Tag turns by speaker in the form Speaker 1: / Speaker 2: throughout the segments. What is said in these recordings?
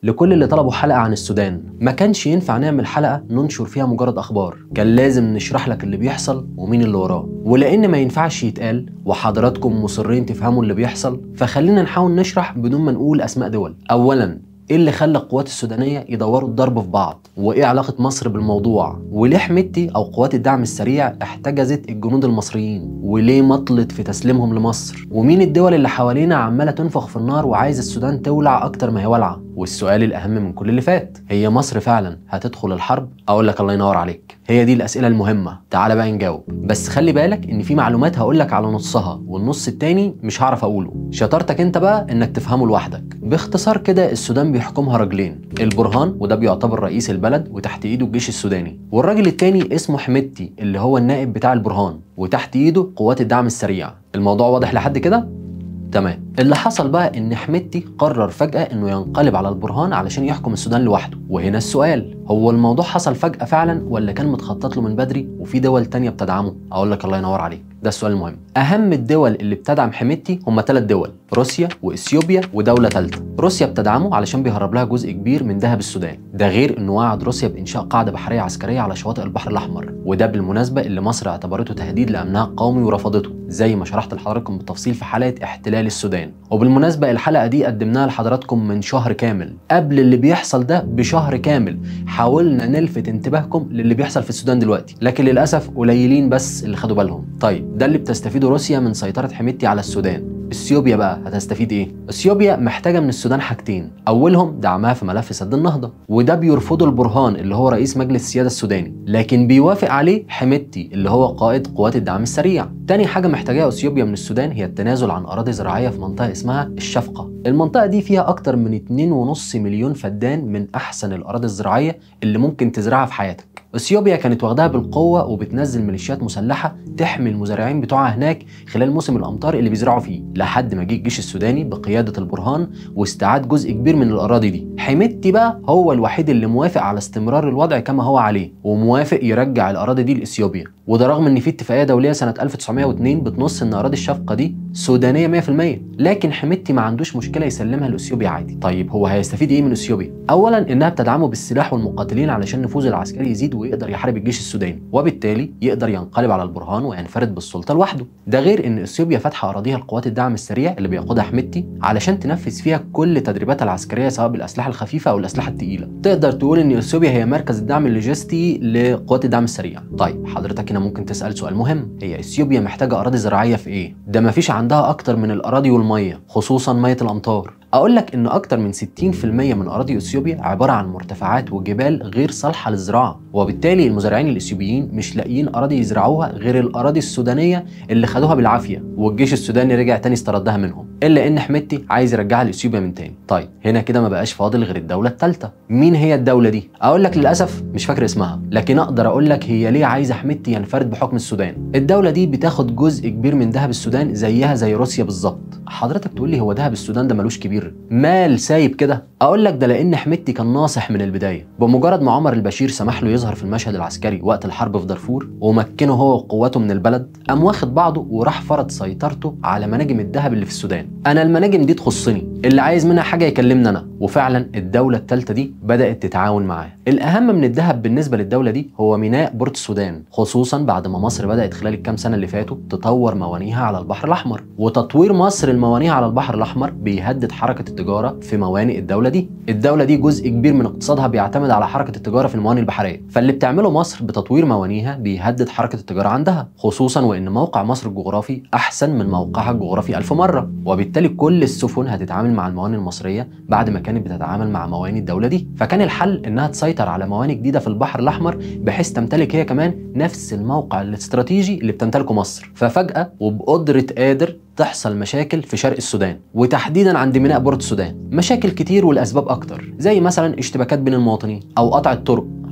Speaker 1: لكل اللي طلبوا حلقه عن السودان ما كانش ينفع نعمل حلقه ننشر فيها مجرد اخبار كان لازم نشرح لك اللي بيحصل ومين اللي وراه ولان ما ينفعش يتقال وحضراتكم مصرين تفهموا اللي بيحصل فخلينا نحاول نشرح بدون ما نقول اسماء دول اولا ايه اللي خلى القوات السودانيه يدوروا الضرب في بعض وايه علاقه مصر بالموضوع وليه حميتي او قوات الدعم السريع احتجزت الجنود المصريين وليه مطلت في تسليمهم لمصر ومين الدول اللي حوالينا عماله تنفخ في النار وعايزه السودان تولع اكتر ما هي والعه والسؤال الاهم من كل اللي فات هي مصر فعلا هتدخل الحرب اقول لك الله ينور عليك هي دي الاسئله المهمه تعال بقى نجاوب بس خلي بالك ان في معلومات هقول لك على نصها والنص التاني مش هعرف اقوله شطارتك انت بقى انك تفهمه لوحدك باختصار كده السودان بيحكمها راجلين البرهان وده بيعتبر رئيس البلد وتحت ايده الجيش السوداني والراجل التاني اسمه حميدتي اللي هو النائب بتاع البرهان وتحت ايده قوات الدعم السريع الموضوع واضح لحد كده تمام اللي حصل بقى ان حميدتي قرر فجأة انه ينقلب على البرهان علشان يحكم السودان لوحده وهنا السؤال هو الموضوع حصل فجأة فعلا ولا كان متخطط له من بدري وفي دول تانية بتدعمه اقول لك الله ينور عليك ده السؤال المهم اهم الدول اللي بتدعم حميدتي هم ثلاث دول روسيا واثيوبيا ودوله ثالثه روسيا بتدعمه علشان بيهرب لها جزء كبير من ذهب السودان ده غير انه وعد روسيا بانشاء قاعده بحريه عسكريه على شواطئ البحر الاحمر وده بالمناسبه اللي مصر اعتبرته تهديد لامنها القومي ورفضته زي ما شرحت لحضراتكم بالتفصيل في حلقه احتلال السودان وبالمناسبه الحلقه دي قدمناها لحضراتكم من شهر كامل قبل اللي بيحصل ده بشهر كامل حاولنا نلفت انتباهكم للي بيحصل في السودان دلوقتي لكن للاسف قليلين بس اللي خدوا بالهم طيب ده اللي بتستفيده روسيا من سيطره حميدتي على السودان اثيوبيا بقى هتستفيد ايه؟ اثيوبيا محتاجه من السودان حاجتين، اولهم دعمها في ملف سد النهضه، وده بيرفضه البرهان اللي هو رئيس مجلس السياده السوداني، لكن بيوافق عليه حميدتي اللي هو قائد قوات الدعم السريع. تاني حاجه محتاجاها اثيوبيا من السودان هي التنازل عن اراضي زراعيه في منطقه اسمها الشفقه. المنطقه دي فيها اكتر من 2.5 مليون فدان من احسن الاراضي الزراعيه اللي ممكن تزرعها في حياتك. اثيوبيا كانت واخداها بالقوه وبتنزل ميليشيات مسلحه تحمي المزارعين بتوعها هناك خلال موسم الامطار اللي بيزرعوا فيه لحد ما جه الجيش السوداني بقياده البرهان واستعاد جزء كبير من الاراضي دي حميدتي بقى هو الوحيد اللي موافق على استمرار الوضع كما هو عليه وموافق يرجع الاراضي دي لاثيوبيا وده رغم ان في اتفاقيه دوليه سنه 1902 بتنص ان اراضي الشفقه دي سودانيه 100% لكن حميدتي ما عندوش مشكله يسلمها لاثيوبيا عادي طيب هو هيستفيد ايه من اثيوبيا اولا انها بتدعمه بالسلاح والمقاتلين علشان نفوذه العسكري يزيد ويقدر يحارب الجيش السوداني وبالتالي يقدر ينقلب على البرهان وينفرد بالسلطه لوحده ده غير ان اثيوبيا فاتحه اراضيها لقوات الدعم السريع اللي بيقودها حميدتي علشان تنفذ فيها كل تدريباتها العسكريه سواء بالاسلحه الخفيفه او الاسلحه الثقيله تقدر تقول ان اثيوبيا هي مركز الدعم اللوجستي لقوات الدعم السريع طيب حضرتك هنا ممكن تسال سؤال مهم هي اثيوبيا محتاجه اراضي زراعيه في ايه ده مفيش عندها اكتر من الاراضي والميه خصوصا ميه الامطار اقول لك ان اكتر من 60% من اراضي اثيوبيا عباره عن مرتفعات وجبال غير صالحه للزراعه وبالتالي المزارعين الاثيوبيين مش لاقيين اراضي يزرعوها غير الاراضي السودانيه اللي خدوها بالعافيه والجيش السوداني رجع تاني استردها منهم الا ان حميدتي عايز يرجعها لاثيوبيا من تاني طيب هنا كده ما بقاش فاضل غير الدوله الثالثه مين هي الدوله دي اقول لك للاسف مش فاكر اسمها لكن اقدر اقول لك هي ليه عايزه حميدتي ينفرد بحكم السودان الدوله دي بتاخد جزء كبير من ذهب السودان زيها زي روسيا بالظبط حضرتك تقول لي هو ذهب السودان ده ملوش كبير مال سايب كده اقول لك ده لان حميدتي كان ناصح من البدايه بمجرد ما عمر البشير سمح له يظهر في المشهد العسكري وقت الحرب في دارفور ومكنه هو وقواته من البلد قام واخد بعضه وراح فرض سيطرته على مناجم الذهب اللي في السودان انا المناجم دي تخصني اللي عايز منها حاجه يكلمني انا وفعلا الدوله الثالثه دي بدات تتعاون معاه الاهم من الذهب بالنسبه للدوله دي هو ميناء بورت السودان خصوصا بعد ما مصر بدات خلال الكام سنه اللي فاتوا تطور موانيها على البحر الاحمر وتطوير مصر الموانيها على البحر الاحمر بيهدد حركه التجاره في موانئ الدوله دي الدوله دي جزء كبير من اقتصادها بيعتمد على حركه التجاره في الموانئ البحريه فاللي بتعمله مصر بتطوير موانيها بيهدد حركه التجاره عندها خصوصا وان موقع مصر الجغرافي احسن من موقعها الجغرافي ألف مره وبالتالي كل السفن هتتعامل مع الموانئ المصريه بعد ما كانت بتتعامل مع موانئ الدوله دي فكان الحل انها تسيطر على موانئ جديده في البحر الاحمر بحيث تمتلك هي كمان نفس الموقع الاستراتيجي اللي بتمتلكه مصر ففجاه وبقدره قادر تحصل مشاكل في شرق السودان وتحديدا عند ميناء بورت السودان مشاكل كتير والاسباب اكتر زي مثلا اشتباكات بين المواطنين او قطع الطرق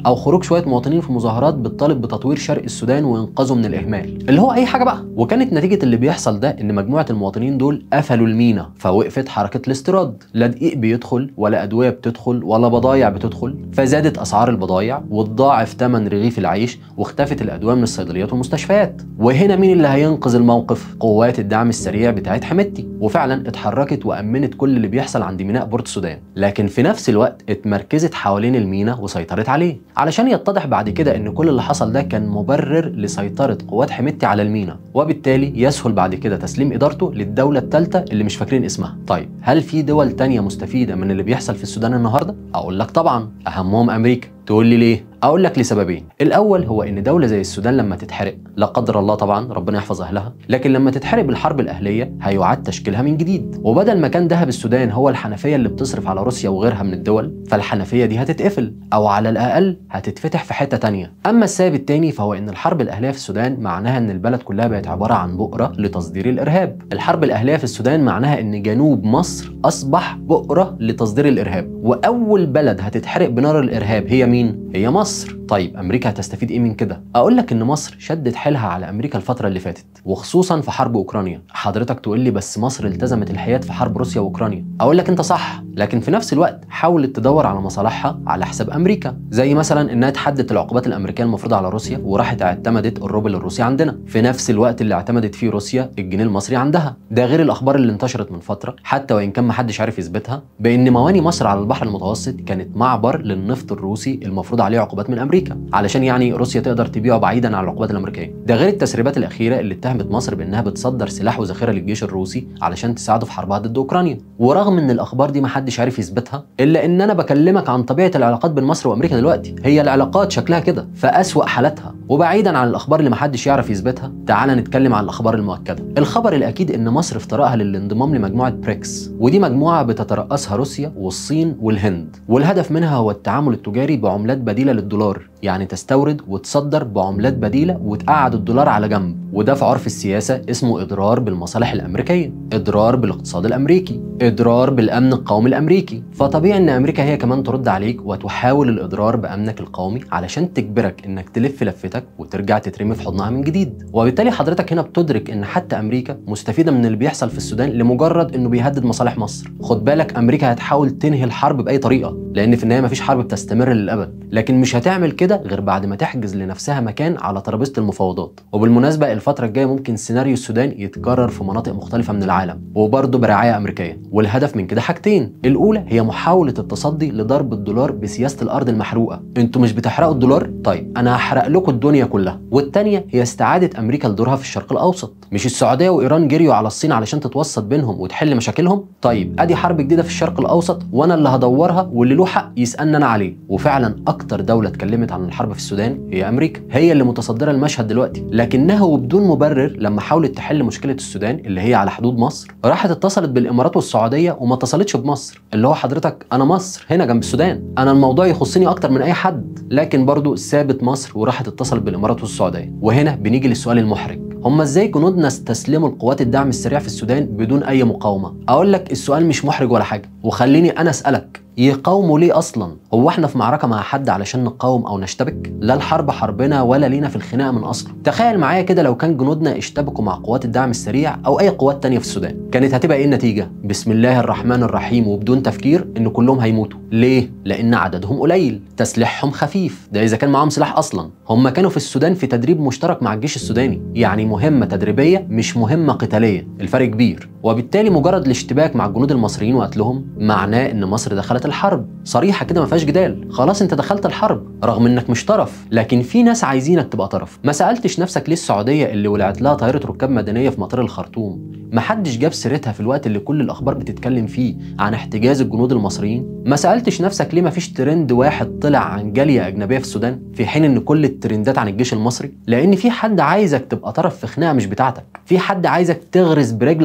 Speaker 1: او خروج شويه مواطنين في مظاهرات بتطالب بتطوير شرق السودان وانقاذه من الاهمال اللي هو اي حاجه بقى وكانت نتيجه اللي بيحصل ده ان مجموعه المواطنين دول قفلوا المينا فوقفت حركه الاستيراد لا دقيق بيدخل ولا ادويه بتدخل ولا بضايع بتدخل فزادت اسعار البضايع واتضاعف ثمن رغيف العيش واختفت الادويه من الصيدليات والمستشفيات وهنا مين اللي هينقذ الموقف قوات الدعم السريع بتاعت حميدتي وفعلا اتحركت وامنت كل اللي بيحصل عند ميناء بورت السودان لكن في نفس الوقت اتمركزت حوالين المينا وسيطرت عليه علشان يتضح بعد كده ان كل اللي حصل ده كان مبرر لسيطره قوات حميدتي على المينا وبالتالي يسهل بعد كده تسليم ادارته للدوله الثالثه اللي مش فاكرين اسمها طيب هل في دول تانية مستفيده من اللي بيحصل في السودان النهارده اقول لك طبعا اهمهم امريكا تقول لي ليه اقول لك لسببين الاول هو ان دوله زي السودان لما تتحرق لا قدر الله طبعا ربنا يحفظ اهلها لكن لما تتحرق بالحرب الاهليه هيعاد تشكيلها من جديد وبدل ما كان دهب السودان هو الحنفيه اللي بتصرف على روسيا وغيرها من الدول فالحنفيه دي هتتقفل او على الاقل هتتفتح في حته تانية اما السبب التاني فهو ان الحرب الاهليه في السودان معناها ان البلد كلها بقت عباره عن بؤره لتصدير الارهاب الحرب الاهليه في السودان معناها ان جنوب مصر اصبح بؤره لتصدير الارهاب واول بلد هتتحرق بنار الارهاب هي مين هي مصر طيب امريكا هتستفيد ايه من كده اقول لك ان مصر شدت حيلها على امريكا الفتره اللي فاتت وخصوصا في حرب اوكرانيا حضرتك تقول لي بس مصر التزمت الحياد في حرب روسيا واوكرانيا اقول لك انت صح لكن في نفس الوقت حاولت تدور على مصالحها على حساب امريكا زي مثلا انها تحدد العقوبات الامريكيه المفروضه على روسيا وراحت اعتمدت الروبل الروسي عندنا في نفس الوقت اللي اعتمدت فيه روسيا الجنيه المصري عندها ده غير الاخبار اللي انتشرت من فتره حتى وان كان محدش عارف يثبتها بان مواني مصر على البحر المتوسط كانت معبر للنفط الروسي المفروض عليه عقوبات من امريكا علشان يعني روسيا تقدر تبيعه بعيدا عن العقوبات الامريكيه ده غير التسريبات الاخيره اللي اتهمت مصر بانها بتصدر سلاح وذخيره للجيش الروسي علشان تساعده في حربها ضد اوكرانيا ورغم ان الاخبار دي محدش عارف يثبتها الا ان انا بكلمك عن طبيعه العلاقات بين مصر وامريكا دلوقتي هي العلاقات شكلها كده في اسوا حالاتها وبعيدا عن الاخبار اللي محدش يعرف يثبتها تعال نتكلم عن الاخبار المؤكده الخبر الاكيد ان مصر في طريقها للانضمام لمجموعه بريكس ودي مجموعه بتترأسها روسيا والصين والهند والهدف منها هو التعامل التجاري بعملات بديله للدولار يعني تستورد وتصدر بعملات بديله وتقعد الدولار على جنب وده في عرف السياسه اسمه اضرار بالمصالح الامريكيه اضرار بالاقتصاد الامريكي اضرار بالامن القومي الامريكي فطبيعي ان امريكا هي كمان ترد عليك وتحاول الاضرار بامنك القومي علشان تجبرك انك تلف لفتك وترجع تترمي في حضنها من جديد وبالتالي حضرتك هنا بتدرك ان حتى امريكا مستفيده من اللي بيحصل في السودان لمجرد انه بيهدد مصالح مصر خد بالك امريكا هتحاول تنهي الحرب باي طريقه لان في النهايه مفيش حرب بتستمر للابد لكن مش هتعمل كده غير بعد ما تحجز لنفسها مكان على ترابيزه المفاوضات وبالمناسبه الفتره الجايه ممكن سيناريو السودان يتكرر في مناطق مختلفه من العالم وبرضه برعايه امريكيه والهدف من كده حاجتين الاولى هي محاوله التصدي لضرب الدولار بسياسه الارض المحروقه انتوا مش بتحرقوا الدولار طيب انا هحرق لكم الدنيا كلها والثانيه هي استعاده امريكا لدورها في الشرق الاوسط مش السعوديه وايران جريوا على الصين علشان تتوسط بينهم وتحل مشاكلهم طيب ادي حرب جديده في الشرق الاوسط وانا اللي هدورها واللي له حق يسالني انا عليه وفعلا اكتر دوله اتكلمت عن الحرب في السودان هي امريكا هي اللي متصدره المشهد دلوقتي لكنها وبدون مبرر لما حاولت تحل مشكله السودان اللي هي على حدود مصر راحت اتصلت بالامارات والسعوديه وما اتصلتش بمصر اللي هو حضرتك انا مصر هنا جنب السودان انا الموضوع يخصني اكتر من اي حد لكن برضو سابت مصر وراحت اتصلت بالامارات والسعوديه وهنا بنيجي للسؤال المحرج هم ازاي جنودنا استسلموا لقوات الدعم السريع في السودان بدون اي مقاومه اقول لك السؤال مش محرج ولا حاجه وخليني انا اسالك يقاوموا ليه اصلا هو احنا في معركه مع حد علشان نقاوم او نشتبك لا الحرب حربنا ولا لينا في الخناقه من اصله تخيل معايا كده لو كان جنودنا اشتبكوا مع قوات الدعم السريع او اي قوات تانية في السودان كانت هتبقى ايه النتيجه بسم الله الرحمن الرحيم وبدون تفكير ان كلهم هيموتوا ليه لان عددهم قليل تسليحهم خفيف ده اذا كان معاهم سلاح اصلا هم كانوا في السودان في تدريب مشترك مع الجيش السوداني يعني مهمه تدريبيه مش مهمه قتاليه الفرق كبير وبالتالي مجرد الاشتباك مع الجنود المصريين وقتلهم معناه ان مصر دخلت الحرب صريحه كده ما فيهاش جدال خلاص انت دخلت الحرب رغم انك مش طرف لكن في ناس عايزينك تبقى طرف ما سالتش نفسك ليه السعوديه اللي ولعت لها طائره ركاب مدنيه في مطار الخرطوم ما حدش جاب سيرتها في الوقت اللي كل الاخبار بتتكلم فيه عن احتجاز الجنود المصريين ما سالتش نفسك ليه ما فيش ترند واحد طلع عن جاليه اجنبيه في السودان في حين ان كل الترندات عن الجيش المصري لان في حد عايزك تبقى طرف في خناقه مش بتاعتك في حد عايزك تغرز برجلك في الطين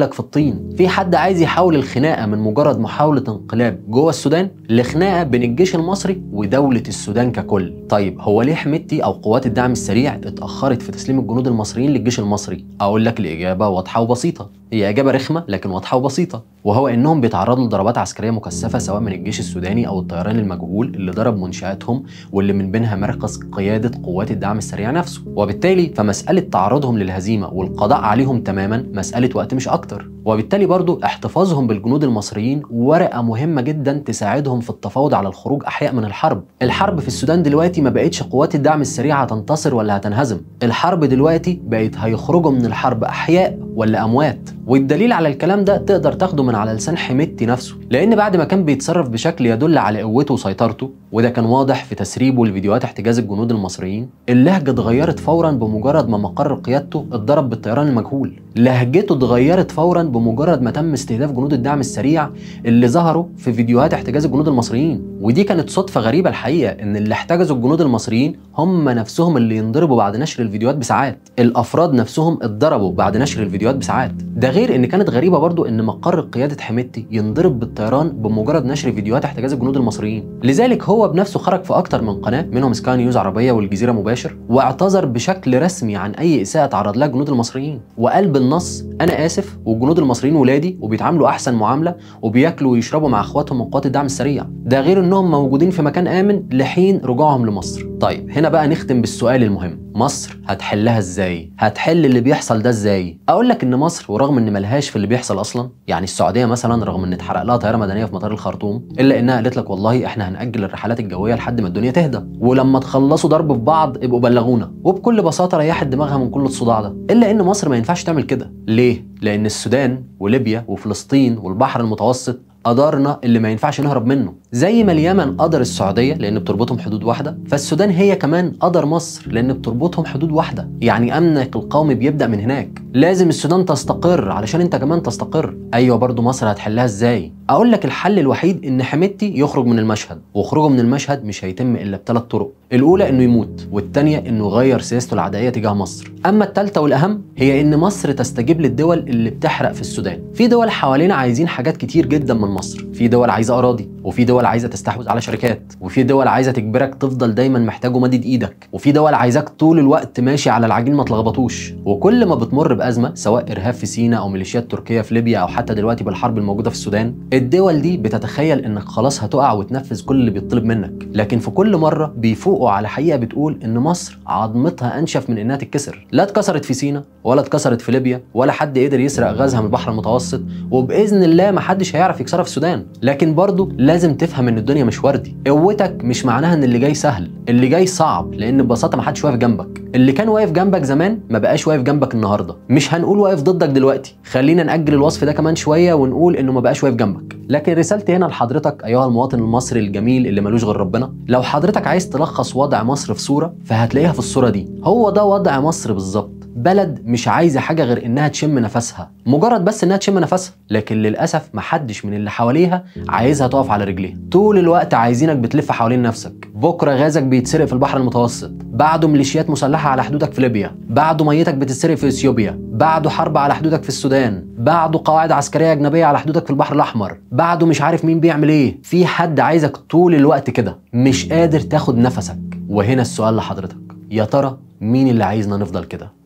Speaker 1: المصريين في حد عايز يحول الخناقه من مجرد محاوله انقلاب جوه السودان لخناقه بين الجيش المصري ودوله السودان ككل طيب هو ليه حميدتي او قوات الدعم السريع اتاخرت في تسليم الجنود المصريين للجيش المصري اقول لك الاجابه واضحه وبسيطه هي اجابه رخمه لكن واضحه وبسيطه وهو انهم بيتعرضوا لضربات عسكريه مكثفه سواء من الجيش السوداني او الطيران المجهول اللي ضرب منشاتهم واللي من بينها مركز قياده قوات الدعم السريع نفسه وبالتالي فمساله تعرضهم للهزيمه والقضاء عليهم تماما مساله وقت مش اكتر وبالتالي برضو احتفاظهم بالجنود المصريين ورقه مهمه جدا تساعدهم في التفاوض على الخروج احياء من الحرب الحرب في السودان دلوقتي ما بقتش قوات الدعم السريع هتنتصر ولا هتنهزم الحرب دلوقتي بقت هيخرجوا من الحرب احياء ولا اموات والدليل على الكلام ده تقدر تاخده من على لسان حميدتي نفسه لان بعد ما كان بيتصرف بشكل يدل على قوته وسيطرته وده كان واضح في تسريبه لفيديوهات احتجاز الجنود المصريين اللهجه اتغيرت فورا بمجرد ما مقر قيادته اتضرب بالطيران المجهول لهجته اتغيرت فورا بمجرد ما تم استهداف جنود الدعم السريع اللي ظهروا في فيديوهات احتجاز الجنود المصريين ودي كانت صدفه غريبه الحقيقه ان اللي احتجزوا الجنود المصريين هم نفسهم اللي ينضربوا بعد نشر الفيديوهات بساعات الافراد نفسهم اتضربوا بعد نشر الفيديوهات بساعات ده غير ان كانت غريبه برضو ان مقر قياده حميدتي ينضرب بالطيران بمجرد نشر فيديوهات احتجاز الجنود المصريين لذلك هو بنفسه خرج في اكتر من قناه منهم سكاي نيوز عربيه والجزيره مباشر واعتذر بشكل رسمي عن اي اساءه تعرض لها الجنود المصريين وقال بالنص انا اسف والجنود المصريين ولادي وبيتعاملوا احسن معامله وبياكلوا ويشربوا مع اخواتهم من قوات الدعم السريع ده غير انهم موجودين في مكان امن لحين رجوعهم لمصر طيب هنا بقى نختم بالسؤال المهم مصر هتحلها ازاي هتحل اللي بيحصل ده ازاي اقول لك ان مصر ورغم ان ملهاش في اللي بيحصل اصلا يعني السعوديه مثلا رغم ان اتحرق لها طياره مدنيه في مطار الخرطوم الا انها قالت لك والله احنا هنأجل الرحلات الجويه لحد ما الدنيا تهدى ولما تخلصوا ضرب في بعض ابقوا بلغونا وبكل بساطه ريحت دماغها من كل الصداع ده الا ان مصر ما ينفعش تعمل كده ليه لان السودان وليبيا وفلسطين والبحر المتوسط قدرنا اللي ما ينفعش نهرب منه زي ما اليمن قدر السعوديه لان بتربطهم حدود واحده فالسودان هي كمان قدر مصر لان بتربطهم حدود واحده يعني امنك القومي بيبدا من هناك لازم السودان تستقر علشان انت كمان تستقر ايوه برضو مصر هتحلها ازاي اقول لك الحل الوحيد ان حميدتي يخرج من المشهد وخروجه من المشهد مش هيتم الا بثلاث طرق الاولى انه يموت والثانيه انه يغير سياسته العدائيه تجاه مصر اما الثالثه والاهم هي ان مصر تستجيب للدول اللي بتحرق في السودان في دول حوالينا عايزين حاجات كتير جدا من مصر في دول عايزه اراضي وفي دول عايزه تستحوذ على شركات وفي دول عايزه تجبرك تفضل دايما محتاج ومدد ايدك وفي دول عايزاك طول الوقت ماشي على العجين ما تلخبطوش وكل ما بتمر بازمه سواء ارهاب في سيناء او ميليشيات تركيه في ليبيا او حتى دلوقتي بالحرب الموجوده في السودان الدول دي بتتخيل انك خلاص هتقع وتنفذ كل اللي بيطلب منك لكن في كل مره بيفوقوا على حقيقه بتقول ان مصر عظمتها انشف من انها تتكسر لا اتكسرت في سيناء ولا اتكسرت في ليبيا ولا حد قدر يسرق غازها من البحر المتوسط وباذن الله ما حدش هيعرف يكسرها في السودان لكن برضه لازم تفهم ان الدنيا مش وردي قوتك مش معناها ان اللي جاي سهل اللي جاي صعب لان ببساطه ما حدش واقف جنبك اللي كان واقف جنبك زمان ما بقاش واقف جنبك النهارده مش هنقول واقف ضدك دلوقتي خلينا ناجل الوصف ده كمان شويه ونقول انه ما بقاش واقف جنبك لكن رسالتي هنا لحضرتك ايها المواطن المصري الجميل اللي ملوش غير ربنا لو حضرتك عايز تلخص وضع مصر في صوره فهتلاقيها في الصوره دي هو ده وضع مصر بالظبط بلد مش عايزه حاجه غير انها تشم نفسها مجرد بس انها تشم نفسها لكن للاسف محدش من اللي حواليها عايزها تقف على رجليها طول الوقت عايزينك بتلف حوالين نفسك بكره غازك بيتسرق في البحر المتوسط بعده ميليشيات مسلحه على حدودك في ليبيا بعده ميتك بتتسرق في اثيوبيا بعده حرب على حدودك في السودان بعده قواعد عسكريه اجنبيه على حدودك في البحر الاحمر بعده مش عارف مين بيعمل ايه في حد عايزك طول الوقت كده مش قادر تاخد نفسك وهنا السؤال لحضرتك يا ترى مين اللي عايزنا نفضل كده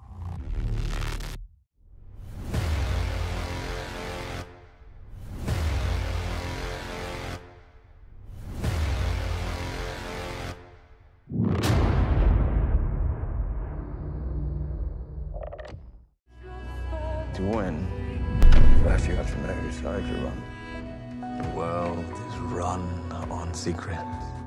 Speaker 2: To win, first you have to know whose side you're on. The world is run on secrets.